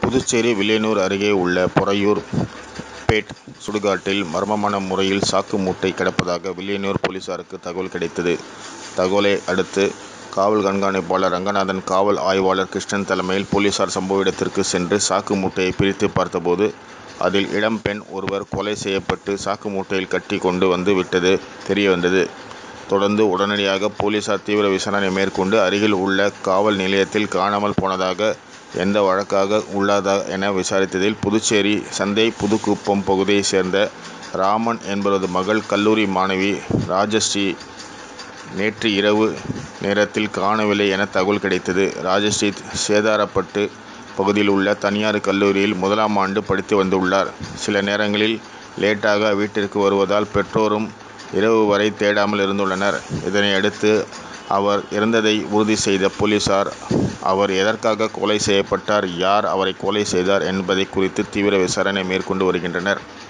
புதுச்சேரி வில்லியனூர் அருகே உள்ள பொறையூர் பேட் சுடுகாட்டில் மர்மமான முறையில் சாக்கு மூட்டை கிடப்பதாக வில்லியனூர் போலீசாருக்கு தகவல் கிடைத்தது. தகவலை அடுத்து காவல் கண்காணிப்பாளர் ரங்கநாதன், காவல் ஆய்வாளர் கிருஷ்ணன் தலைமையில் போலீசார் சம்பவ இடத்திற்கு சென்று சாக்கு மூட்டையை பிரித்து பார்த்தபோது, அதில் இளம் பெண் ஒருவர் கொலை செய்யப்பட்டு சாக்கு மூட்டையில் கட்டி கொண்டு வந்து விட்டது தெரியவந்தது. தொடர்ந்து உடனடியாக போலீசார் தீவிர விசாரணை மேற்கொண்டு அருகில் உள்ள காவல் நிலையத்தில் காணாமல் போனதாக, எந்த வழக்காக உள்ளதா என விசாரித்ததில் புதுச்சேரி சந்தை புதுக்குப்பம் பகுதியை சேர்ந்த ராமன் என்பவரது மகள் கல்லூரி மாணவி ராஜஸ்ரீ நேற்று இரவு நேரத்தில் காணவில்லை என தகவல் கிடைத்தது. ராஜஸ்ரீ சேதாரப்பட்டு பகுதியில் உள்ள தனியார் கல்லூரியில் முதலாம் ஆண்டு படித்து வந்துள்ளார். சில நேரங்களில் லேட்டாக வீட்டிற்கு வருவதால் பெற்றோரும் இரவு வரை தேடாமல் இருந்துள்ளனர். இதனையடுத்து அவர் இறந்ததை உறுதி செய்த போலீசார், அவர் எதற்காக கொலை செய்யப்பட்டார், யார் அவரை கொலை செய்தார் என்பதை குறித்து தீவிர விசாரணை மேற்கொண்டு வருகின்றனர்.